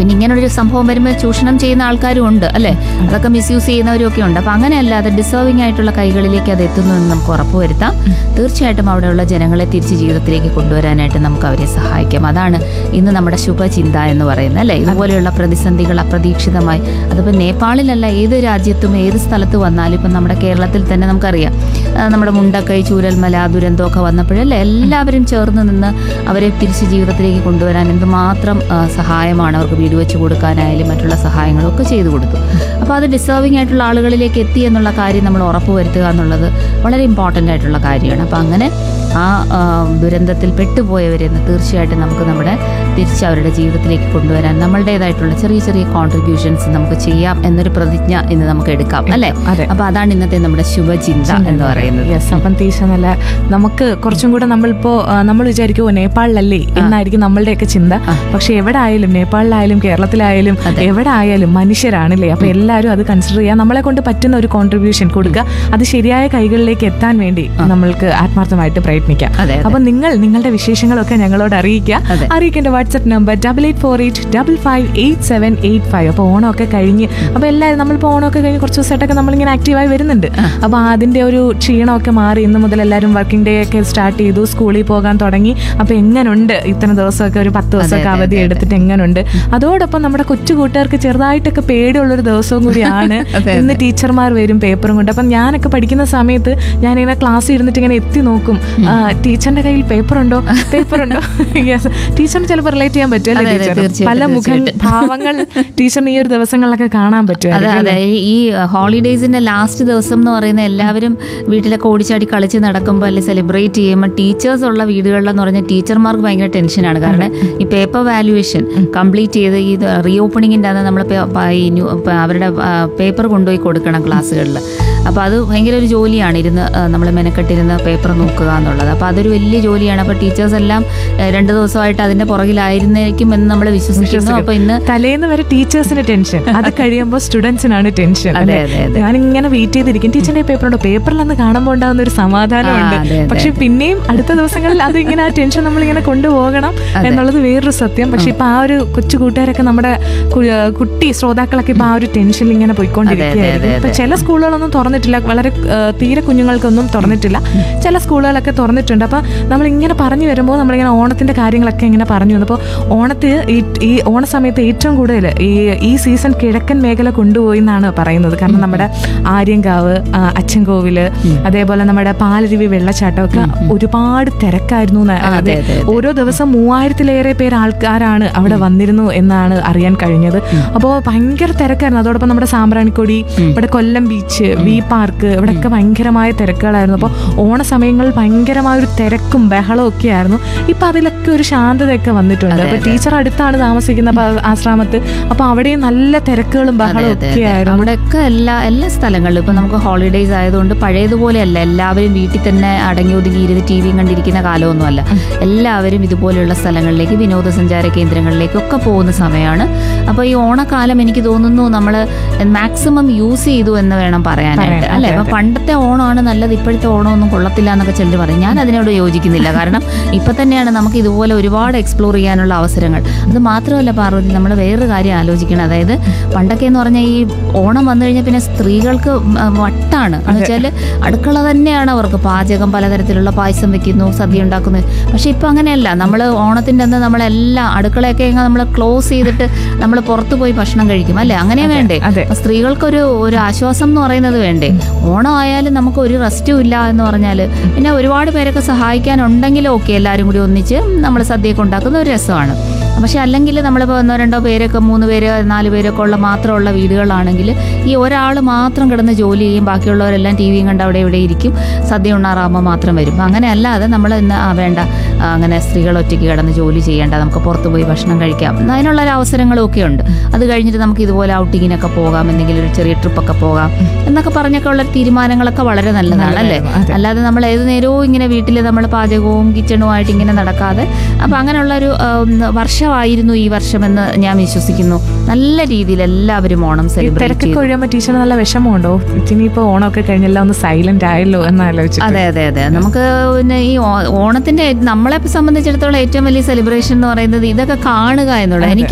പിന്നെ ഇങ്ങനൊരു സംഭവം വരുമ്പോൾ ചൂഷണം ചെയ്യുന്ന ആൾക്കാരും ഉണ്ട് അല്ലേ അതൊക്കെ മിസ്യൂസ് ചെയ്യുന്നവരും ഒക്കെ ഉണ്ട് അപ്പൊ അങ്ങനെയല്ല അത് ഡിസേർവിംഗ് ആയിട്ടുള്ള കൈകളിലേക്ക് അത് എത്തുന്നു എന്ന് നമുക്ക് ഉറപ്പുവരുത്താം തീർച്ചയായിട്ടും അവിടെയുള്ള ജനങ്ങളെ തിരിച്ച് ജീവിതത്തിലേക്ക് കൊണ്ടുവരാനായിട്ട് നമുക്ക് അവരെ സഹായിക്കാം അതാണ് ഇന്ന് നമ്മുടെ ശുഭചിന്ത എന്ന് പറയുന്നത് അല്ലേ ഇതുപോലെയുള്ള പ്രതിസന്ധികൾ അപ്രതീക്ഷിതമായി അതിപ്പോൾ നേപ്പാളിലല്ല ഏത് രാജ്യത്തും ഏത് സ്ഥലത്ത് വന്നാലും ഇപ്പം നമ്മുടെ കേരളത്തിൽ തന്നെ നമുക്കറിയാം ആ, നമ്മുടെ മുണ്ടക്കൈ ചൂരൽമല ദുരന്തമൊക്കെ വന്നപ്പോഴല്ലേ എല്ലാവരും ചേർന്ന് നിന്ന് അവരെ തിരിച്ച് ജീവിതത്തിലേക്ക് കൊണ്ടുവരാൻ എന്തുമാത്രം ആ, സഹായമാണ് അവർക്ക് വീട് വെച്ച് കൊടുക്കാനായാലും മറ്റുള്ള സഹായങ്ങളും ഒക്കെ ചെയ്തു കൊടുത്തു അപ്പോൾ അത് ഡിസേർവിംഗ് ആയിട്ടുള്ള ആളുകളിലേക്ക് എത്തി എന്നുള്ള കാര്യം നമ്മൾ ഉറപ്പുവരുത്തുക എന്നുള്ളത് വളരെ ഇമ്പോർട്ടൻ്റ് ആയിട്ടുള്ള കാര്യമാണ് അപ്പോൾ അങ്ങനെ ആ ആ, ദുരന്തത്തിൽ പെട്ടുപോയവരെ തീർച്ചയായിട്ടും നമുക്ക് നമ്മുടെ തിരിച്ച് അവരുടെ ജീവിതത്തിലേക്ക് കൊണ്ടുവരാൻ നമ്മളുടേതായിട്ടുള്ള ചെറിയ ചെറിയ കോൺട്രിബ്യൂഷൻസ് നമുക്ക് ചെയ്യാം എന്നൊരു പ്രതിജ്ഞ ഇന്ന് നമുക്ക് എടുക്കാം അല്ലേ അതെ. അപ്പൊ അതാണ് ഇന്നത്തെ നമ്മുടെ ശുഭചിന്ത എന്ന് പറയുന്നത് യെസ് അപ്പം തീശ നല്ല നമുക്ക് കുറച്ചും കൂടെ നമ്മളിപ്പോ ആ, നമ്മൾ വിചാരിക്കുമോ നേപ്പാളിലല്ലേ എന്നായിരിക്കും നമ്മളുടെയൊക്കെ ചിന്ത പക്ഷെ എവിടെ ആയാലും നേപ്പാളിലായാലും കേരളത്തിലായാലും എവിടെ ആയാലും മനുഷ്യരാണല്ലേ അപ്പൊ എല്ലാവരും അത് കൺസിഡർ ചെയ്യാൻ നമ്മളെ കൊണ്ട് പറ്റുന്ന ഒരു കോൺട്രിബ്യൂഷൻ കൊടുക്കുക അത് ശരിയായ കൈകളിലേക്ക് എത്താൻ വേണ്ടി നമ്മൾക്ക് ആത്മാർത്ഥമായിട്ട് പ്രയത്നിക്കാം അതെ, അതെ. അപ്പൊ നിങ്ങൾ നിങ്ങളുടെ വിശേഷങ്ങളൊക്കെ ഞങ്ങളോട് അറിയിക്കുക അതെ. അറിയിക്കേണ്ട WhatsApp number double eight four eight double five eight seven eight five അപ്പോൾ ഓണമൊക്കെ കഴിഞ്ഞ് അപ്പോൾ എല്ലാവരും നമ്മളിപ്പോൾ ഓണമൊക്കെ കഴിഞ്ഞ് കുറച്ച് ദിവസമായിട്ടൊക്കെ നമ്മളിങ്ങനെ ആക്റ്റീവായി വരുന്നുണ്ട് അപ്പോൾ അതിൻ്റെ ഒരു ക്ഷീണമൊക്കെ മാറി ഇന്ന് മുതൽ എല്ലാവരും വർക്കിംഗ് ഡേ ഒക്കെ സ്റ്റാർട്ട് ചെയ്തു സ്കൂളിൽ പോകാൻ തുടങ്ങി അപ്പോൾ എങ്ങനുണ്ട് ഇത്ര ദിവസമൊക്കെ ഒരു പത്ത് ദിവസമൊക്കെ അതെ, അവധി അതെ, എടുത്തിട്ട് എങ്ങനുണ്ട് അതോടൊപ്പം നമ്മുടെ കൊച്ചു കൂട്ടുകാർക്ക് ചെറുതായിട്ടൊക്കെ പേടിയുള്ളൊരു ദിവസവും കൂടിയാണ് അതെ, ഇന്ന് ടീച്ചർമാർ വരും പേപ്പറും കൊണ്ട് അപ്പം ഞാനൊക്കെ പഠിക്കുന്ന സമയത്ത് ഞാനിങ്ങനെ ക്ലാസ്സിൽ ഇരുന്നിട്ട് ഇങ്ങനെ എത്തി നോക്കും ആ, ടീച്ചറിന്റെ കയ്യിൽ പേപ്പർ ഉണ്ടോ പേപ്പർ ഉണ്ടോ യെസ് ടീച്ചറിന് ചിലപ്പോൾ റിലേറ്റ് ചെയ്യാൻ പറ്റും അല്ലേ അതെ, അതെ, ടീച്ചർ തീർച്ചയായിട്ടും, പല മുഖ തീർച്ചയായിട്ടും. ഭാവങ്ങൾ ടീച്ചറിന് ഈ ഒരു ദിവസങ്ങളിലൊക്കെ കാണാൻ അതെ പറ്റും അതെ ഈ ഹോളിഡേയ്സിന്റെ ലാസ്റ്റ് ദിവസം എന്ന് പറയുന്ന എല്ലാവരും വീട്ടിലൊക്കെ ഓടിച്ചാടി കളിച്ച് നടക്കുമ്പോൾ അല്ലെങ്കിൽ സെലിബ്രേറ്റ് ചെയ്യുമ്പോൾ ടീച്ചേഴ്സ് ഉള്ള വീടുകളിലെന്ന് പറഞ്ഞാൽ ടീച്ചർമാർക്ക് ഭയങ്കര ടെൻഷനാണ് കാരണം ഈ പേപ്പർ വാല്യുവേഷൻ കംപ്ലീറ്റ് ചെയ്ത് ഈ റീ ഓപ്പണിങ്ങിൻ്റെ അന്ന് നമ്മൾ ഈ ന്യൂ പ- അവരുടെ പേപ്പർ കൊണ്ടുപോയി കൊടുക്കണം ക്ലാസ്സുകളിൽ അപ്പോൾ അത് ഭയങ്കര ഒരു ജോലിയാണ് ഇരുന്ന് നമ്മൾ മെനക്കെട്ടിരുന്ന് പേപ്പർ നോക്കുക എന്നുള്ളത് അപ്പോൾ അതൊരു വലിയ ജോലിയാണ് അപ്പോൾ ടീച്ചേഴ്സ് എല്ലാം ആ, രണ്ട് ദിവസമായിട്ട് അതിന്റെ പുറകിലായിരുന്നേക്കും എന്ന് നമ്മൾ വിശ്വസിക്കുന്നു അപ്പോൾ ഇന്ന് തലേന്ന് വരെ ടീച്ചേഴ്സിന് ടെൻഷൻ അത് കഴിയുമ്പോൾ സ്റ്റുഡൻസിനാണ് ടെൻഷൻ അതെ, അതെ, അതെ. ഞാനിങ്ങനെ വെയിറ്റ് ചെയ്തിരിക്കും ടീച്ചറിന്റെ പേപ്പർ ഉണ്ടോ പേപ്പറിൽ അന്ന് കാണുമ്പോൾ ഉണ്ടാകുന്ന ഒരു സമാധാനമുണ്ട് ആ, അതെ, അതെ, പക്ഷെ പിന്നെയും അടുത്ത ദിവസങ്ങളിൽ അത് ഇങ്ങനെ ആ ടെൻഷൻ നമ്മളിങ്ങനെ കൊണ്ടുപോകണം എന്നുള്ളത് വേറൊരു സത്യം പക്ഷെ ഇപ്പൊ ആ ഒരു കൊച്ചു കൂട്ടുകാരൊക്കെ നമ്മുടെ കു- കുട്ടി ശ്രോതാക്കളൊക്കെ ഇപ്പൊ ആ ഒരു ടെൻഷനിൽ ഇങ്ങനെ പോയിക്കൊണ്ടിരിക്കുകയായിരുന്നു അതെ, ഇപ്പൊ ചില സ്കൂളുകളൊന്നും തുറന്നിട്ടില്ല വളരെ ആ, തീരെ കുഞ്ഞുങ്ങൾക്കൊന്നും തുറന്നിട്ടില്ല ചില സ്കൂളുകളൊക്കെ തുറന്നിട്ടുണ്ട് അപ്പൊ നമ്മൾ ഇങ്ങനെ പറഞ്ഞു വരുമ്പോൾ നമ്മളിങ്ങനെ ഓണത്തിന്റെ കാര്യങ്ങളൊക്കെ ഇങ്ങനെ പറഞ്ഞു വന്നപ്പോൾ ഓണത്തിൽ ഈ ഈ ഓണ സമയത്ത് ഏറ്റവും കൂടുതൽ ഈ ഈ സീസൺ കിഴക്കൻ മേഖല കൊണ്ടുപോയി എന്നാണ് പറയുന്നത് കാരണം നമ്മുടെ ആര്യങ്കാവ് ആ, അച്ചൻകോവില് അതേപോലെ നമ്മുടെ പാലരുവി വെള്ളച്ചാട്ടമൊക്കെ ഒരുപാട് തിരക്കായിരുന്നു എന്ന് അതെ, അതെ അതെ, ഓരോ ദിവസം മൂവായിരത്തിലേറെ പേര് ആൾക്കാരാണ് അവിടെ വന്നിരുന്നു എന്നാണ് അറിയാൻ കഴിഞ്ഞത് അപ്പോൾ ഭയങ്കര തിരക്കായിരുന്നു അതോടൊപ്പം നമ്മുടെ സാമ്പ്രാണിക്കൊടി ഇവിടെ കൊല്ലം ബീച്ച് വി പാർക്ക് ഇവിടെയൊക്കെ ഭയങ്കരമായ തിരക്കുകളായിരുന്നു അപ്പോൾ ഓണ സമയങ്ങളിൽ ഭയങ്കരമായ ഒരു തിരക്കും ബഹളവും ഒക്കെ ആയിരുന്നു ഇപ്പൊ അതിലൊക്കെ ഒരു ശാന്തതയൊക്കെ വന്നിട്ടുണ്ട് അപ്പൊ ടീച്ചർ അടുത്താണ് താമസിക്കുന്ന അപ്പൊ ആശ്രമത്ത് അപ്പൊ അവിടെയും നല്ല തിരക്കുകളും ബഹളവും ഒക്കെ ആയിരുന്നു അവിടെയൊക്കെ എല്ലാ എല്ലാ സ്ഥലങ്ങളിലും ഇപ്പൊ നമുക്ക് ഹോളിഡേയ്സ് ആയതുകൊണ്ട് പഴയതുപോലെയല്ല എല്ലാവരും വീട്ടിൽ തന്നെ അടങ്ങി ഒതുങ്ങി ഇരുന്ന് ടി വിയും കണ്ടിരിക്കുന്ന കാലമൊന്നുമല്ല എല്ലാവരും ഇതുപോലെയുള്ള സ്ഥലങ്ങളിലേക്ക് വിനോദസഞ്ചാര കേന്ദ്രങ്ങളിലേക്കൊക്കെ പോകുന്ന സമയമാണ് അപ്പോൾ ഈ ഓണക്കാലം എനിക്ക് തോന്നുന്നു നമ്മൾ മാക്സിമം യൂസ് ചെയ്തു എന്ന് വേണം പറയാനായിട്ട് പറയാൻ, അല്ലെ അതെ, അപ്പൊ പണ്ടത്തെ ഓണമാണ് നല്ലത് ഇപ്പോഴത്തെ ഓണമൊന്നും കൊള്ളത്തില്ല എന്നൊക്കെ ചിലർ പറയും ഞാൻ അതിനോട് യോജിക്കുന്നില്ല കാരണം ഇപ്പൊ തന്നെയാണ് നമുക്ക് ഇതുപോലെ ഒരുപാട് എക്സ്പ്ലോർ ചെയ്യാനുള്ള അവസരങ്ങൾ അത് മാത്രമല്ല പാർവതി നമ്മൾ വേറൊരു കാര്യം ആലോചിക്കണം അതായത് പണ്ടൊക്കെ എന്ന് പറഞ്ഞാൽ ഈ ഓണം വന്നു കഴിഞ്ഞാൽ പിന്നെ സ്ത്രീകൾക്ക് ഉം, വട്ടാണ് എന്ന് വെച്ചാൽ അടുക്കള തന്നെയാണ് അവർക്ക് പാചകം പലതരത്തിലുള്ള പായസം വെക്കുന്നു സദ്യ ഉണ്ടാക്കുന്നു പക്ഷെ ഇപ്പൊ അങ്ങനെയല്ല നമ്മൾ ഓണത്തിന്റെ അന്ന് നമ്മളെല്ലാം അടുക്കളയൊക്കെ നമ്മൾ ക്ലോസ് ചെയ്തിട്ട് നമ്മൾ പുറത്തു പോയി ഭക്ഷണം കഴിക്കും അല്ലേ അങ്ങനെ വേണ്ടേ അതെ. അപ്പൊ സ്ത്രീകൾക്കൊരു ഒരു ആശ്വാസം എന്ന് പറയുന്നത് വേണ്ടേ ഓണം ആയാലും നമുക്ക് ഒരു റെസ്റ്റും ഇല്ല എന്ന് പറഞ്ഞാൽ പിന്നെ ഒരുപാട് പേരൊക്കെ സഹായിക്കാനുണ്ടെങ്കിലും ഓക്കെ എല്ലാവരും കൂടി ഒന്നിച്ച് നമ്മൾ സദ്യയൊക്കെ ഉണ്ടാക്കുന്ന ഒരു രസമാണ് പക്ഷെ അല്ലെങ്കിൽ നമ്മളിപ്പോൾ ഒന്നോ രണ്ടോ പേരൊക്കെ മൂന്ന് പേര് നാല് പേരൊക്കെ ഉള്ള മാത്രമുള്ള വീടുകളാണെങ്കിൽ ഈ ഒരാൾ മാത്രം കിടന്ന് ജോലി ചെയ്യും ബാക്കിയുള്ളവരെല്ലാം ടി വിയും കണ്ട് അവിടെ ഇവിടെ ഇരിക്കും സദ്യ ഉണ്ണാറാകുമ്പോൾ മാത്രം വരും അപ്പം അങ്ങനെ അല്ലാതെ നമ്മൾ ഇന്ന് ആ വേണ്ട ആ, അങ്ങനെ സ്ത്രീകൾ ഒറ്റയ്ക്ക് കിടന്ന് ജോലി ചെയ്യേണ്ട നമുക്ക് പുറത്ത് പോയി ഭക്ഷണം കഴിക്കാം അതിനുള്ള ഒരു അവസരങ്ങളും ഒക്കെ ഉണ്ട് അത് കഴിഞ്ഞിട്ട് നമുക്ക് ഇതുപോലെ ഔട്ടിങ്ങിനൊക്കെ പോകാം എന്തെങ്കിലും ഒരു ചെറിയ ട്രിപ്പൊക്കെ പോകാം എന്നൊക്കെ പറഞ്ഞൊക്കെ ഉള്ള തീരുമാനങ്ങളൊക്കെ വളരെ നല്ലതാണ് അല്ലേ അതെ. അല്ലാതെ നമ്മൾ ഏത് നേരവും ഇങ്ങനെ വീട്ടിൽ നമ്മൾ പാചകവും കിച്ചണുമായിട്ട് ഇങ്ങനെ നടക്കാതെ അപ്പം അങ്ങനെയുള്ള ഒരു വർഷമായിരുന്നു ഈ വർഷമെന്ന് ഞാൻ വിശ്വസിക്കുന്നു നല്ല രീതിയിൽ എല്ലാവരും ഓണം ഈ സെലിബ്രേറ്റ് തിരക്കൊക്കെ ചെയ്തു ഒഴിയുമ്പോൾ ടീച്ചർ നല്ല വിഷമമുണ്ടോ ഇനിയിപ്പോ ഓണമൊക്കെ കഴിഞ്ഞെല്ലാം ഒന്ന് സൈലന്റ് ആയല്ലോ എന്നാലോചിച്ചു അതെ അതെ അതെ നമുക്ക് പിന്നെ ഈ ഓ- ഓണത്തിന്റെ നമ്മളെ സംബന്ധിച്ചിടത്തോളം ഏറ്റവും വലിയ സെലിബ്രേഷൻ എന്ന് പറയുന്നത് ഇതൊക്കെ കാണുക എന്നുള്ളത് എനിക്ക്